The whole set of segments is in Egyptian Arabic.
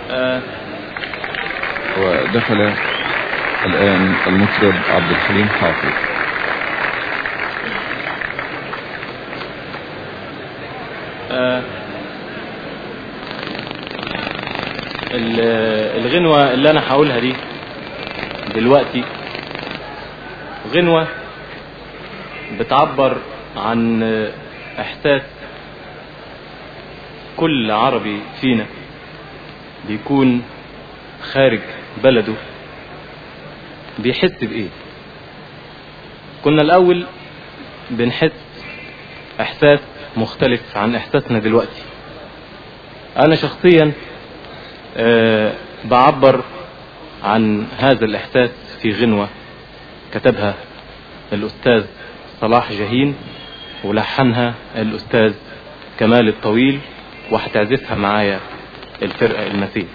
آه ودخل الآن المطرب عبد الحليم حافظ آه ال- الغنوة اللي انا هقولها دي دلوقتي غنوة بتعبر عن احساس كل عربي فينا بيكون خارج بلده بيحس بايه كنا الاول بنحس احساس مختلف عن احساسنا دلوقتي انا شخصيا أه بعبر عن هذا الاحساس في غنوة كتبها الاستاذ صلاح جاهين ولحنها الاستاذ كمال الطويل وهتعزفها معايا الفرقة المثيل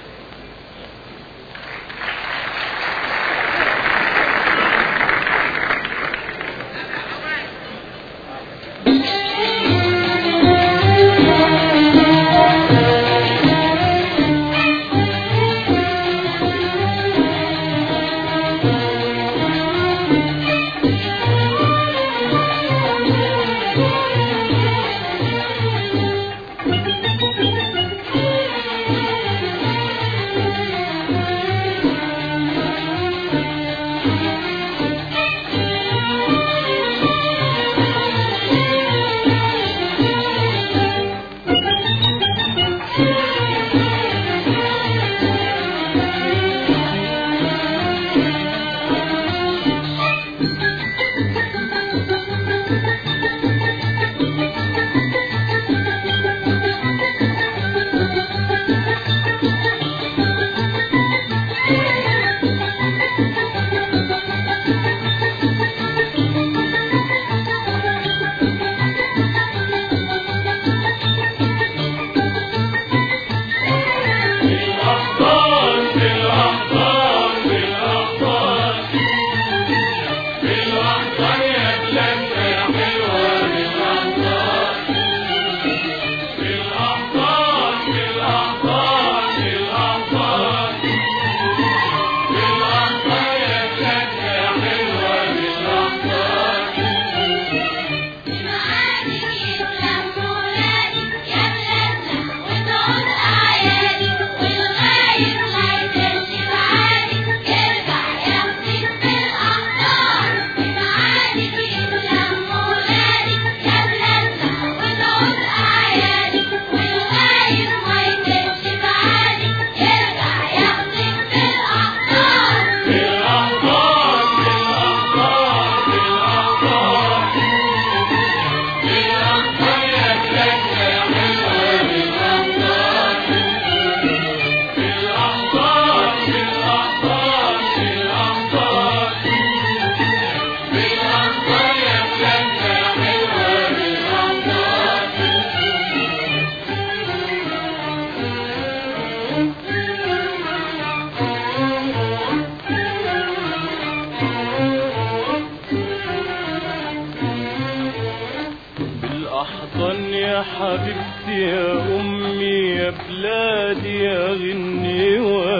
بالأحضان يا حبيبتي يا أمي يا بلادي يا غني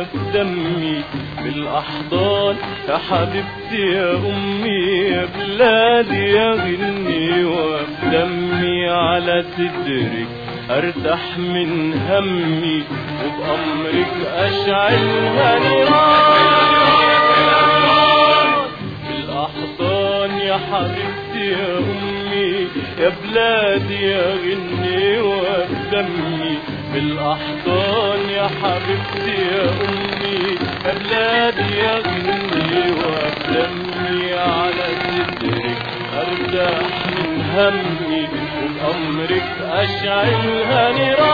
وبدمي بالأحضان يا حبيبتي يا أمي يا بلادي يا غني وبدمي على صدرك أرتاح من همي وبأمرك أشعلها نيران بالأحضان يا حبيبتي يا أمي يا بلادي يا غني وبدمي بالأحضان يا حبيبتي يا أمي يا بلادي يا غني وبدمي على صدرك أرتاح من همي وبأمرك أشعلها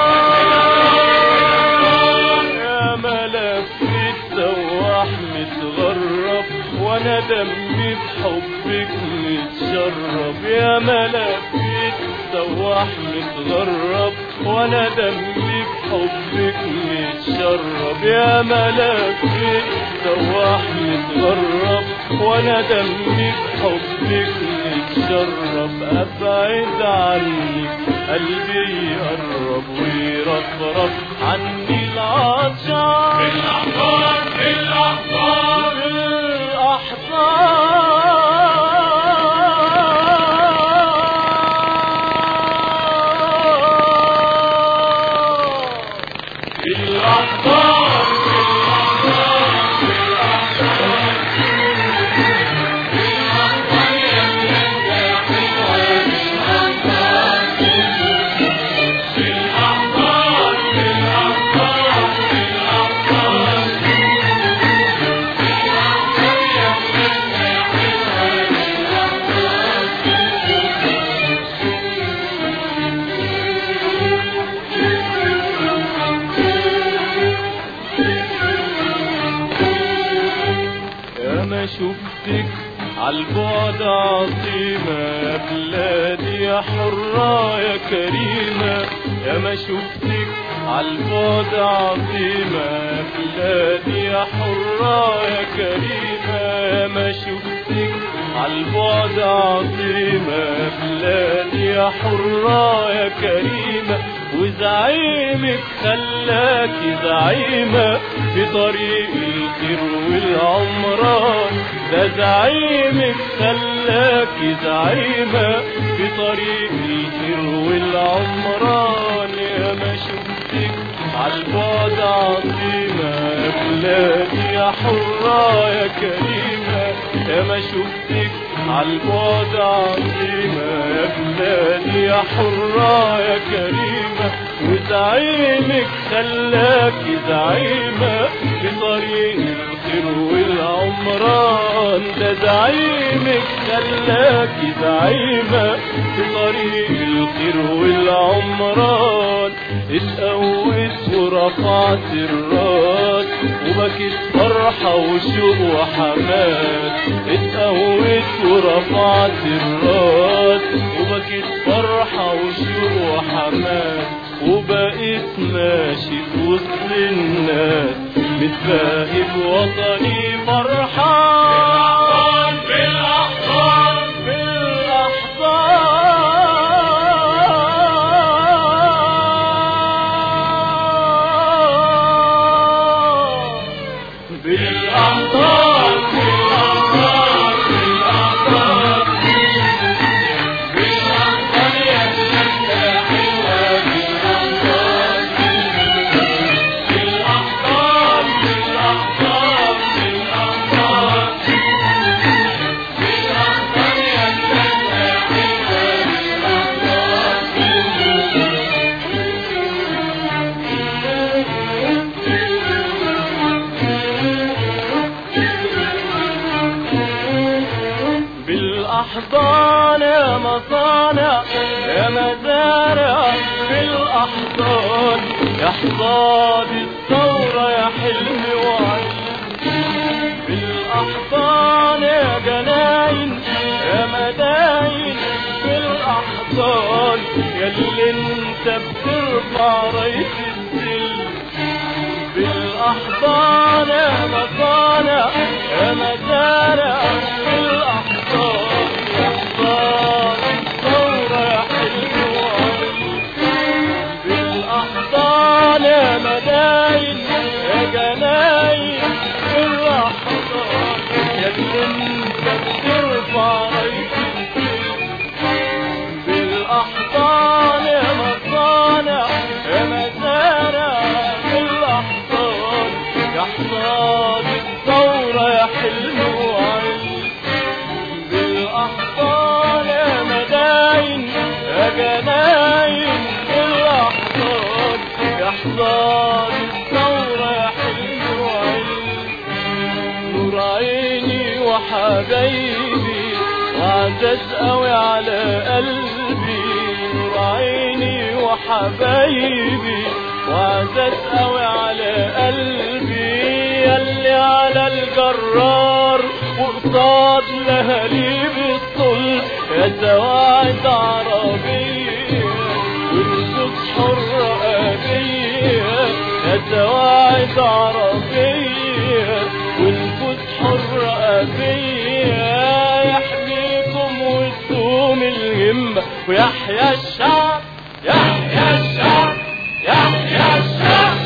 نيران يا ملف السواح متغرب وانا دمي بحبك متشرب يا ملف السواح متغرب وانا دمي بحبك متشرب يا ملف السواح متغرب وانا دمي بحبك متشرب ابعد عني قلبي يقرب ويرفرف عني العطشان عالبعد عظيمة يا بلادي يا حرة يا كريمة يا ما شفتك عالبعد عظيمة يا بلادي يا حرة يا كريمة يا ما شفتك عالبعد عظيمة يا بلادي يا حرة يا كريمة وزعيمك خلاكي زعيمة في طريق الخير والعمران ده زعيمك خلاكي زعيمة في طريق الخير والعمران يا ما شفتك عالبعد عظيمة يا بلادي يا حرة يا كريمة يا ما شفتك عالبعد عظيمة يا بلادي يا حرة يا كريمة وزعيمك خلاكي زعيمة في طريق الخير والعمران ده زعيمك خلاكي زعيمة في طريق الخير والعمران اتقوت ورفعت الراس وبكت فرحة وشوق وحماس اتقوت ورفعت الراس وبكت فرحة وشوق وحماس وبقيت ماشي في وسط الناس متباهي بوطني فرحان بالأحضان بالأحضان بالأحضان بالأحضان بالأحضان بالأحضان يا بلادنا حلوة بالأحضان بالأحضان بالأحضان بالأحضان بالأحضان يا بلادنا حلوة بالأحضان يا مصانع يا مزارع بالأحضان يا حصاد الثورة يا حلم وعين بالأحضان يا جناين يا مداين بالأحضان يا اللي انت بترفع راية السلم بالأحضان يا مصانع يا مزارع بالأحضان يا حصان الثورة يا حلم وعين بالأحضان يا مداين يا جناين بالأحضان يا اللي انت بترفع راية بالأحضان يا مصانع يا مزارع بالأحضان يا حصاد الثورة يا حلم وعين بالأحضان يا مداين يا جناين بالأحضان يا حصاد الثورة يا حلم وعين نور عيني وحبايبي وعزاز قوي على قلبي نور عيني وحبايبي وعزاز قوي على قلبي يلي على الجرار وقصاد لهاليب الطل يا سواعد عربية والنفوس حرة أبية يا سواعد عربية والنفوس حرة أبية يحميكم وتدوم الهمة ويحيى الشعب يحيى الشعب يحيى الشعب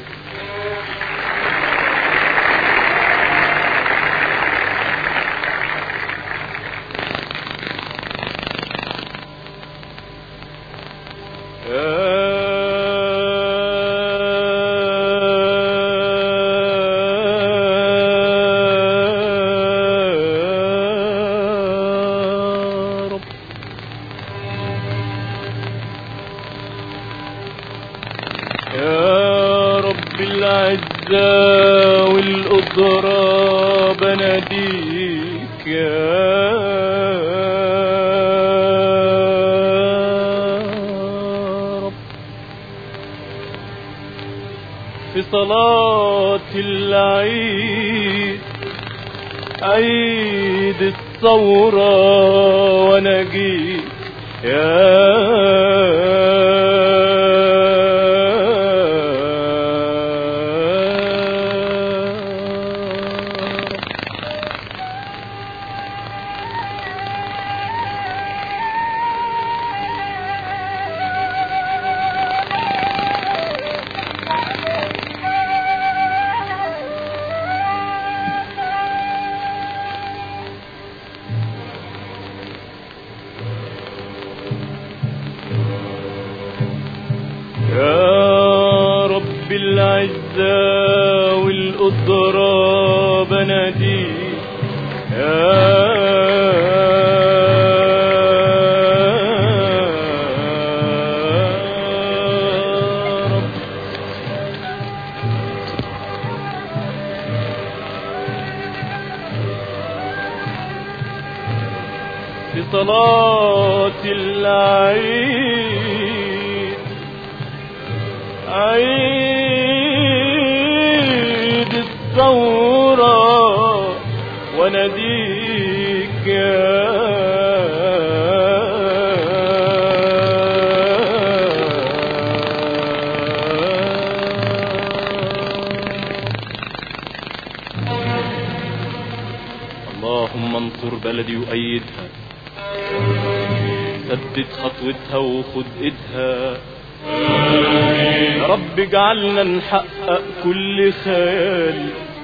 يا رب يا رب العزة والقدرة بناديك يا رب في صلاة العيد عيد الثورة وانا جيت يا يا رب العزة والقدرة بناديك يا رب في صلاة العيد عيد الثورة وناديك يا اللهم انصر بلدي وأيدها سدد خطوتها وخد ايدها يا رب اجعلنا نحقق كل خيال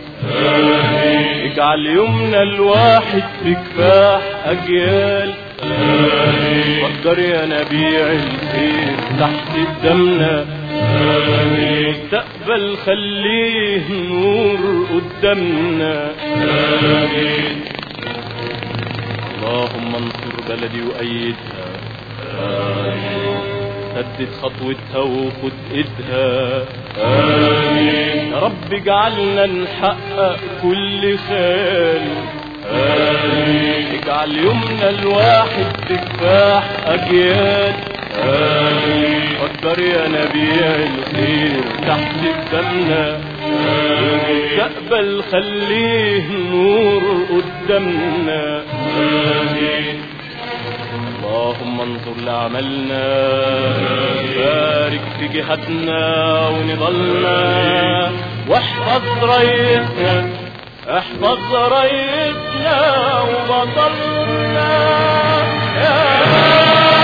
اجعل يومنا الواحد في كفاح اجيال قدر يا نبيع الخير تحت قدامنا مستقبل خليه نور قدامنا اللهم انصر بلدي وأيدها سدد خطوتها وخد ايدها آمين يا رب اجعلنا نحقق كل خيال آمين اجعل يومنا الواحد بكفاح أجيال آمين قدر يا نبيع الخير تحت قدامنا المستقبل خليه نور قدامنا آمين اللهم انظر لعملنا بارك في جهتنا ونضلنا واحفظ ريتنا احفظ ريتنا وبطلنا يا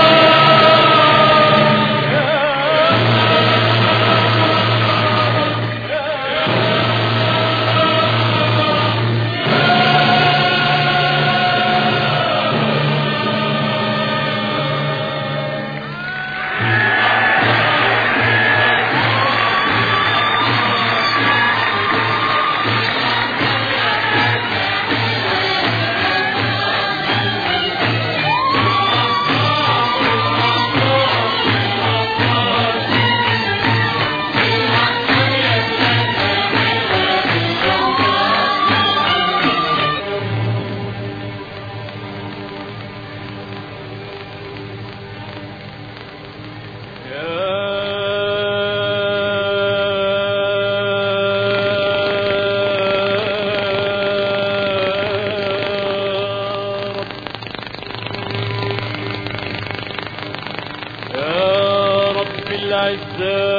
يا رب العزة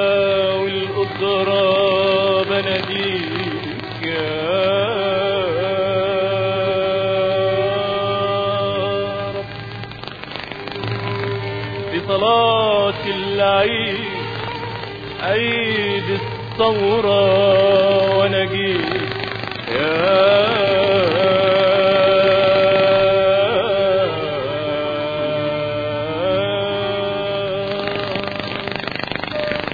والقدرة بناديك يا رب في صلاة العيد عيد الثورة ونجيك يا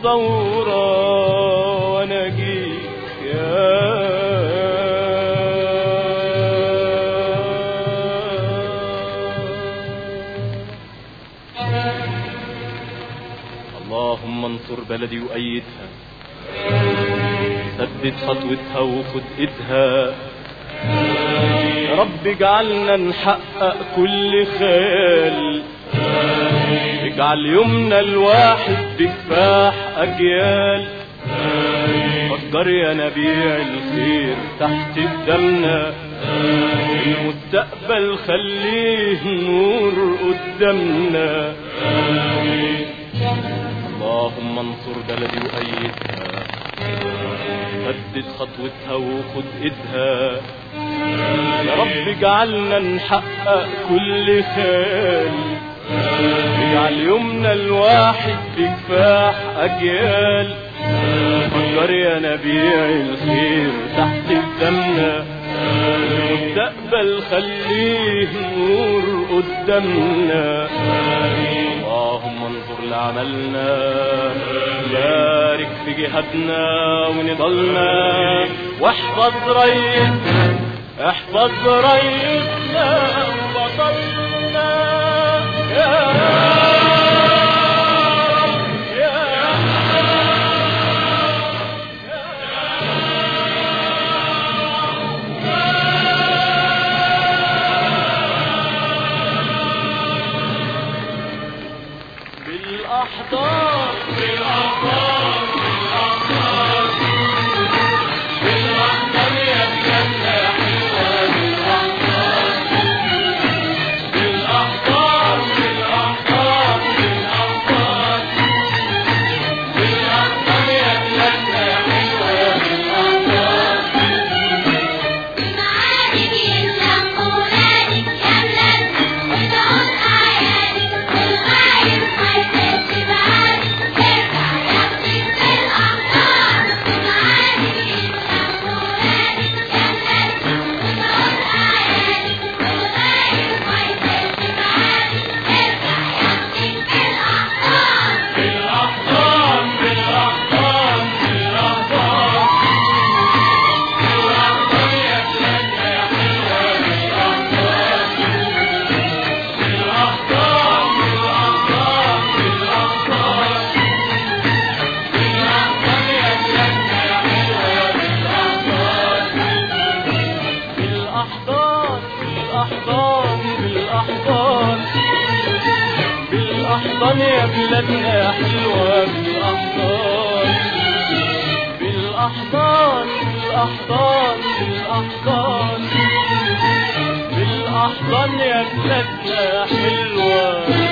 الثورة وانا جيت يا اللهم انصر بلدي وأيدها سدد خطوتها وخد ايدها يا رب اجعلنا نحقق كل خيال اجعل يومنا الواحد بكفاح اجيال فكر يا نبيع الخير تحت قدامنا المستقبل خليه نور قدامنا اللهم انصر بلدي وأيدها سدد خطوتها وخد ايدها يا رب اجعلنا نحقق كل خير اجعل يومنا الواحد بكفاح اجيال فكر يا نبيع الخير تحت قدامنا المستقبل خليه نور قدامنا اللهم انظر لعملنا بارك في جهادنا ونضلنا واحفظ ريتنا احفظ ريتنا وبطلنا يا رب يا بالأحضان بالأحضان بالأحضان بالأحضان يا بلادنا حلوة بالأحضان بالأحضان بالأحضان بالأحضان بالأحضان يا بلادنا حلوة بالأحضان المعادي بيسلم أولادك يا بلاد وتعود أعيادك والغايب ما يسيبش بعادك ارجع ياخدك بالأحضان المعادي بيسلم أولادك يا بلاد وتعود أعيادك والغايب ما يسيبش بعادك ارجع ياخدك بالأحضان بالأحضان بالأحضان بالأحضان بالأحضان يا بلادنا يا حلوة بالأحضان بالأحضان بالأحضان بالأحضان بالأحضان يا بلادنا يا حلوة بالأحضان بالأحضان بالأحضان بالأحضان بالأحضان يا بلادنا حلوة بالأحضان بالأحضان بالأحضان بالأحضان بالأحضان يا بلادنا حلوة